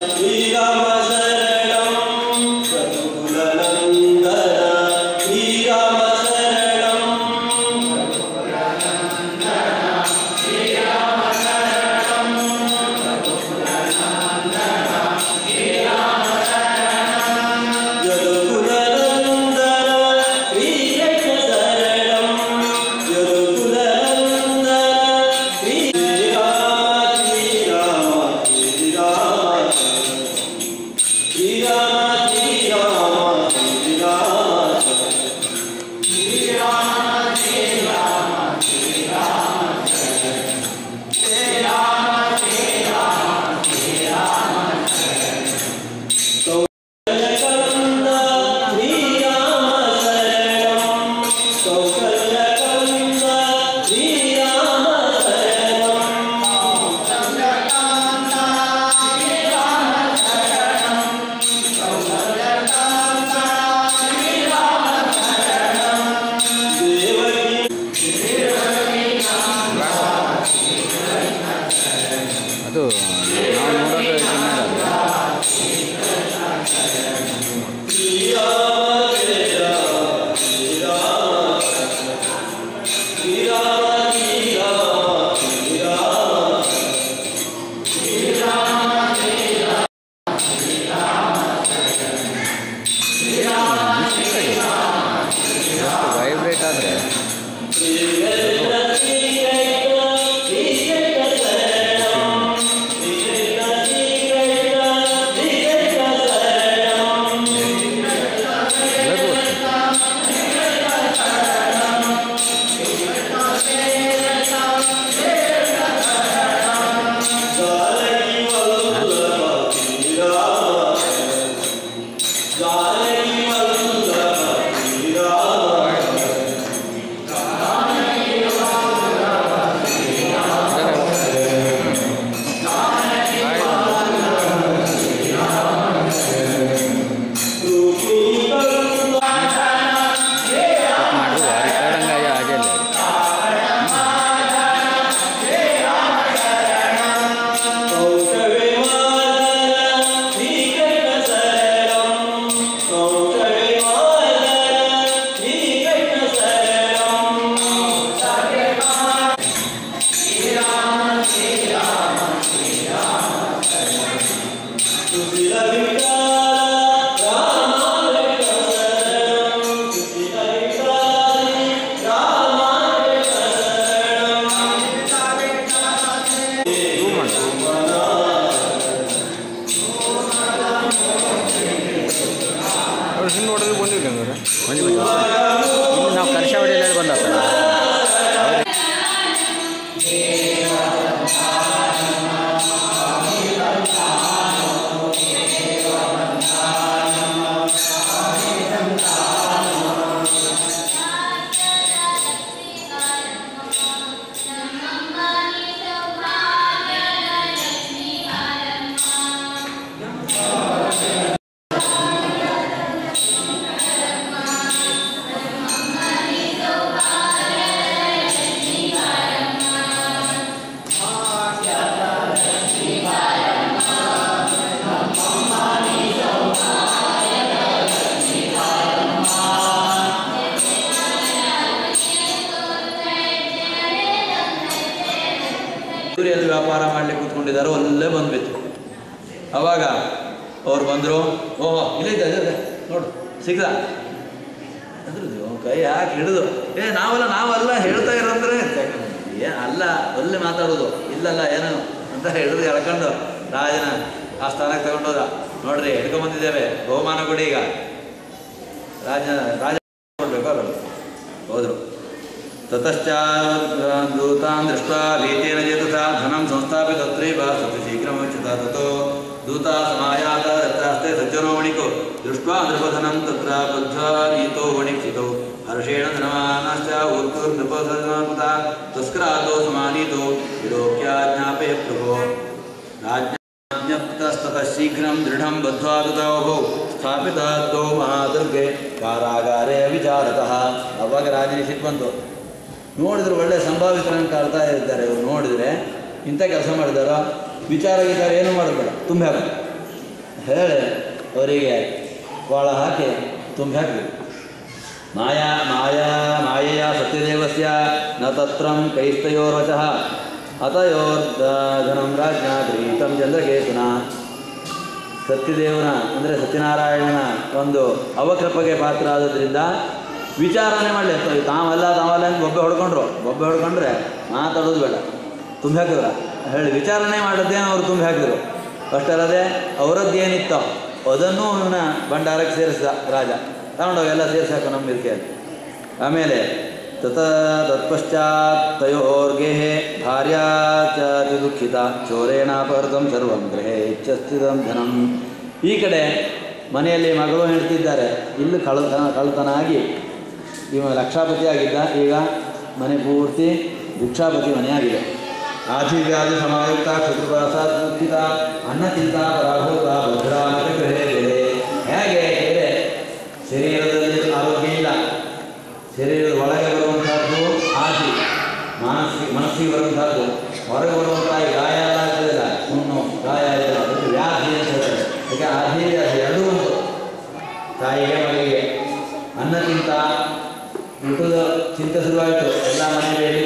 ಶ್ರೀರಾಮ ಶರಣಂ ರಘುಕುಲನಂದನ ಶ್ರೀರಾಮ ಶರಣಂ ಯದುಕುಲನಂದನ ಶ್ರೀಕೃಷ್ಣ ಶರಣಂ ಯದುಕುಲನಂದನ ಶ್ರೀರಾಮ ಶ್ರೀರಾಮ ಶ್ರೀರಾಮ ಶ್ರೀರಾಮ ಶ್ರೀರಾಮ ಶ್ರೀರಾಮ ಕೌಕಲ್ಯಕಂದ ಶ್ರೀರಾಮ ಶರಣಂ ಕೌಕಲ್ಯಕಂದ ಶ್ರೀರಾಮ ಶರಣಂ ದೇವಕಿ ಅದು ನಾವು ನೋಡೋದು ಇದನ್ನ ಶ್ರೀರಾಮ ಜಯ ಶ್ರೀರಾಮ ಶ್ರೀರಾಮ ಶ್ರೀರಾಮ ಶ್ರೀರಾಮ ಎಷ್ಟು ವೈಬ್ರೇಟ್ ಆದರೆ ಎಲ್ಲರಿಗೂ ಗೊತ್ತು. ಮಾಡಿದ್ರು ರಿಕಾರ್ಡಂಗಾಗಿ ಆಗಿಲ್ಲ Zoom ಮಾಡು. ಅವ್ರು ಹಿಂದೆ ನೋಡಿದ್ರೆ ಬಂದಿಲ್ಲ ಹಂಗಾರೆ ಬಂದು ಬಂದು ಇಲ್ಲಿ ನಾವು ಕರ್ಶಾವಳಿಯಲ್ಲಿ ಬಂದಾತ ಸೂರ್ಯಲ್ಲಿ ವ್ಯಾಪಾರ ಮಾಡ್ಲಿಕ್ಕೆ ಕೂತ್ಕೊಂಡಿದ್ದಾರೆ ಅಲ್ಲೇ ಬಂದ್ಬಿತ್ತು ಅವಾಗ ಅವ್ರು ಬಂದರು ಓಹೋ ಇಲ್ಲಿದ್ದ ಅದೇ ಅದೇ ನೋಡು ಸಿಗ್ದ ಅದ್ರದ್ದು ಅವ್ನ್ ಕೈ ಯಾಕೆ ಹಿಡಿದು ಏ ನಾವಲ್ಲ ನಾವಲ್ಲ ಹೇಳ್ತಾ ಇರೋಂದ್ರೆ ಏ ಅಲ್ಲ ಅಲ್ಲೇ ಮಾತಾಡೋದು ಇಲ್ಲಲ್ಲ ಏನು ಅಂತ ಹಿಡಿದು ಎಳ್ಕೊಂಡು ರಾಜನ ಆ ಸ್ಥಾನಕ್ಕೆ ತಗೊಂಡೋದ ನೋಡ್ರಿ ಹಿಡ್ಕೊಂಬಂದಿದ್ದೇವೆ ಬಹುಮಾನ ಕೊಡಿ ಈಗ ರಾಜ ರಾಜ ಕೊಡ್ಬೇಕು ಅವ್ರು. ಹೋದ್ರು ತತಶ್ಚ ದೂತಾನ್ ದೃಷ್ಟ್ವಾ ಭೀತೇನ ಚೇತಸಾ ಧನಂ ಸಂಸ್ಥಾಪಿತ ತತ್ರೈವ ಸತಿ ಶೀಘ್ರಮುಚ್ಯತ ತतो ದೂತಾ ಸಮಾಯಾತ ದತ್ತಾಸ್ತೆ ಸಜ್ಜನೋ ವಣಿಕೋ ದೃಷ್ಟ್ವಾ ನೃಪಧನಂ ತತ್ರ ಬದ್ಧ್ವಾ ನೀತೋ ವಣಿಕ್ಷಿತೋ ಹರ್ಷೇಣ ಧನಮಾನಶ್ಚ ಊರ್ಧ್ವರ್ನೃಪಧನಮೃತ ತಸ್ಕರಾತೋ ಸಮಾನೀತೋ ವಿಲೋಕ್ಯ ಜ್ಞಾಪಯ ಪ್ರಭೋ ರಾಜ್ಞಪ್ತಸ್ತತಃ ಶೀಘ್ರಂ ದೃಢಂ ಬದ್ಧ್ವಾ ತಥೋಭೌ ಸ್ಥಾಪಿತ ತೋ ಮಹಾದುರ್ಗೆ ಕಾರಾಗಾರೇ ವಿಚಾರತಃ ಅವಾಗ ರಾಜನಿಗೆ ಸಿಟ್ಟು ಬಂತು ನೋಡಿದ್ರೆ ಒಳ್ಳೆ ಸಂಭಾವಿತರನ್ನು ಕಾಡ್ತಾ ಇರ್ತಾರೆ ಇವ್ರು ನೋಡಿದ್ರೆ ಇಂಥ ಕೆಲಸ ಮಾಡಿದಾರ ವಿಚಾರ ವಿಚಾರ ಏನು ಮಾಡಬೇಡ ತುಂಬ ಹಾಕು ಹೇಳಿ ಅವರಿಗೆ ಕೊಳ ಹಾಕಿ ತುಂಬಿ ಹಾಕಿದ್ರು ಮಾಯಾ ಮಾಯಾ ಮಾಯೆಯ ಸತ್ಯದೇವಸ್ಯ ನ ತತ್ರಂ ಕೈಸ್ತಯೋರ್ವಚಃ ಅತಯೋರ್ಧನಂ ರಾಜ್ಞ ಗೃಹೀತಂ ಚಂದ್ರಕೇತುನ ಸತ್ಯದೇವನ ಅಂದರೆ ಸತ್ಯನಾರಾಯಣನ ಒಂದು ಅವಕೃಪಗೆ ಪಾತ್ರ ಆದದ್ರಿಂದ ವಿಚಾರಣೆ ಮಾಡಲಿ ತಾವಲ್ಲ ತಾವಲ್ಲ ಅಂತ ಬೊಬ್ಬೆ ಹೊಡ್ಕೊಂಡ್ರು ಬೊಬ್ಬೆ ಹೊಡ್ಕೊಂಡ್ರೆ ಮಾತಾಡೋದು ಬೇಡ ತುಂಬಿ ಹಾಕಿದ್ರ ಹೇಳಿ ವಿಚಾರಣೆ ಮಾಡೋದೇನು ಅವರು ತುಂಬಿ ಹಾಕಿದ್ರು ಅಷ್ಟಲ್ಲದೆ ಅವರದ್ದೇನಿತ್ತೋ ಅದನ್ನು ಇವನ ಭಂಡಾರಕ್ಕೆ ಸೇರಿಸಿದ ರಾಜ ತಗೊಂಡೋಗಿ ಎಲ್ಲ ಸೇರಿಸಾಕ ನಮ್ಮ ಇದಕ್ಕೆ ಆಮೇಲೆ ತತ ತತ್ಪಶ್ಚಾತ್ ತಯೋರ್ಗೇಹೆ ಭಾರ್ಯಾ ಚ ದುಃಖಿತ ಚೋರೇಣಾಪಹೃತಂ ಸರ್ವಂ ಗೃಹೇ ಇಚ್ಛಸ್ಥಿತಂ ಧನಂ ಈ ಕಡೆ ಮನೆಯಲ್ಲಿ ಮಗಳು ಹೇಳ್ತಿದ್ದಾರೆ ಇಲ್ಲಿ ಕಳ್ಳತನ ಕಳ್ಳತನ ಆಗಿ ಇವ ಲಕ್ಷಾಪತಿ ಆಗಿದ್ದ ಈಗ ಮನೆ ಪೂರ್ತಿ ಭಿಕ್ಷಾಪತಿ ಮನೆಯಾಗಿದೆ ಆದಿವ್ಯಾಧಿ ಸಮಾಯುಕ್ತ ಕ್ಷುದ್ರಪಾಸ ದುಃಖಿತ ಅನ್ನಚಿಂತ ಪರಾಭೂತ ಭದ್ರಾಮಕ ಗೃಹೇ ಹೇಗೆ ಬೇರೆ ಶರೀರದಲ್ಲಿ ಆರೋಗ್ಯ ಇಲ್ಲ ಶರೀರದ ಒಳಗೆ ಬರುವಂಥದ್ದು ಆಸೆ ಮಾನಸಿಕ ಮನಸ್ಸಿಗೆ ಬರುವಂಥದ್ದು ಹೊರಗೆ ಬರುವಂಥ ಈ ಗಾಯ ಎಲ್ಲ ಆಗ್ತದಿಲ್ಲ ಹುಣ್ಣು ಗಾಯ ಇಲ್ಲ ಅದಕ್ಕೆ ವ್ಯಾಧಿ ಅಂತ ಹೇಳ್ತಾರೆ ಯಾಕೆ ಆದಿ ವ್ಯಾಧಿ ಎರಡೂ ಉಂಟು ತಾಯಿಗೆ ಮಗಳಿಗೆ ಅನ್ನಕ್ಕಿಂತ ಊಟದ ಚಿಂತೆ ಶುರುವಾಯಿತು ಎಲ್ಲ ಮನೆಯಲ್ಲಿ